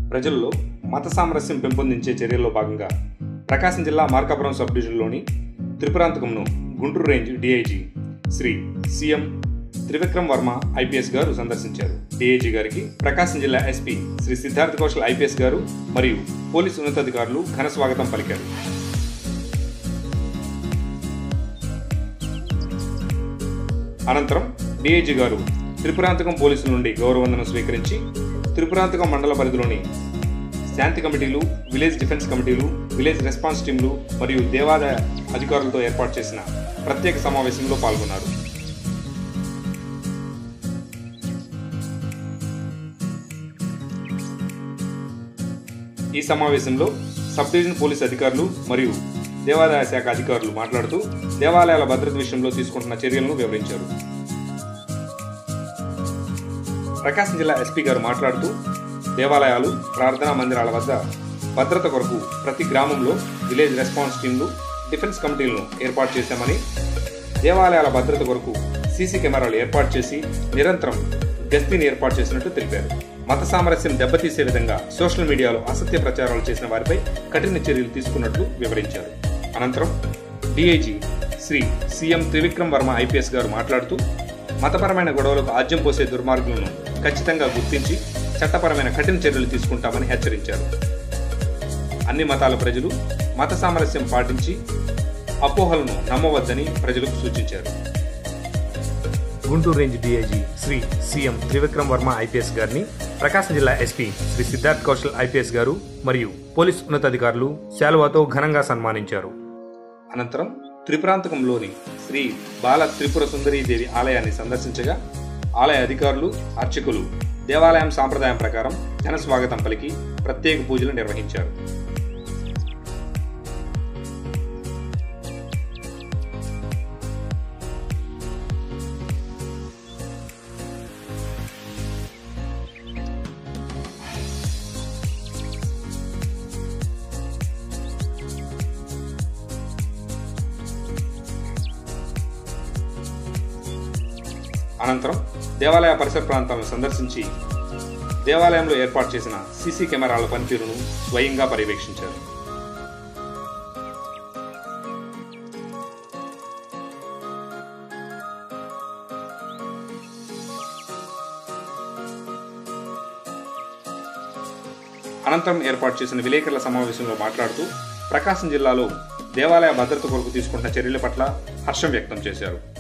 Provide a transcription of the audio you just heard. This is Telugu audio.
ప్రజల్లో మత సామరస్యం పెంపొందించే చర్యల్లో భాగంగా ప్రకాశం జిల్లా మార్కాపురం సబ్ డివిజన్లోని త్రిపురాంతకంను Guntur range DIG Shri C M Trivikram Varma IPS గారు సందర్శించారు డిఐజీ గారికి ప్రకాశం జిల్లా ఎస్పీ శ్రీ సిద్ధార్థ కౌశల్ ఐపీఎస్ గారు మరియు పోలీసు ఉన్నతాధికారులు ఘన స్వాగతం పలికారు అనంతరం డిఐజీ గారు త్రిపురాంతకం పోలీసుల నుండి గౌరవందనం స్వీకరించి త్రిపురాంతకం మండల పరిధిలోని శాంతి కమిటీలు విలేజ్ డిఫెన్స్ కమిటీలు విలేజ్ రెస్పాన్స్ టీంలు మరియు దేవాదాయ అధికారులతో ఏర్పాటు చేసిన ప్రత్యేక సమావేశంలో పాల్గొన్నారు ఈ సమావేశంలో సబ్ డివిజన్ పోలీస్ అధికారులు మరియు దేవాదాయ శాఖ అధికారులు మాట్లాడుతూ దేవాలయాల భద్రత విషయంలో తీసుకుంటున్న చర్యలను వివరించారు ప్రకాశం జిల్లా ఎస్పీ గారు మాట్లాడుతూ దేవాలయాలు ప్రార్థనా మందిరాల వద్ద భద్రత కొరకు ప్రతి గ్రామంలో విలేజ్ రెస్పాన్స్ టీంలు డిఫెన్స్ కమిటీలను ఏర్పాటు చేశామని దేవాలయాల భద్రత కొరకు సీసీ కెమెరాలు ఏర్పాటు చేసి నిరంతరం గస్తీని ఏర్పాటు చేసినట్టు తెలిపారు మత సామరస్యం దెబ్బతీసే విధంగా సోషల్ మీడియాలో అసత్య ప్రచారాలు చేసిన వారిపై కఠిన చర్యలు తీసుకున్నట్లు వివరించారు అనంతరం DIG Shri C M Trivikram Varma IPS గారు మాట్లాడుతూ మతపరమైన గొడవలకు ఆజ్యం పోసే దుర్మార్గులను ఖచ్చితంగా గుర్తించి చట్టపరమైన కఠిన చర్యలు తీసుకుంటామని హెచ్చరించారు అన్ని మతాల ప్రజలు మత సామరస్యం పాటించి అపోహలను నమ్మవద్దని ప్రజలకు సూచించారు Guntur range DIG Shri C M Trivikram Varma IPS గారిని ప్రకాశం జిల్లా ఎస్పీ శ్రీ సిద్ధార్థ్ కౌశల్ ఐపీఎస్ గారు మరియు పోలీస్ ఉన్నతాధికారులు శాలువాతో ఘనంగా సన్మానించారు అనంతరం త్రిపురాంతకంలోని శ్రీ బాల త్రిపుర సుందరీదేవి ఆలయాన్ని సందర్శించగా ఆలయ అధికారులు అర్చకులు దేవాలయం సాంప్రదాయం ప్రకారం ఘన స్వాగతం పలికి ప్రత్యేక పూజలు నిర్వహించారు అనంతరం దేవాలయ పరిసర ప్రాంతాలను సందర్శించి దేవాలయంలో ఏర్పాటు చేసిన సీసీ కెమెరాల పనితీరును స్వయంగా పర్యవేక్షించారు అనంతరం ఏర్పాటు చేసిన విలేకరుల సమావేశంలో మాట్లాడుతూ ప్రకాశం జిల్లాలో దేవాలయ భద్రత కొరకు తీసుకుంటున్న చర్యల పట్ల హర్షం వ్యక్తం చేశారు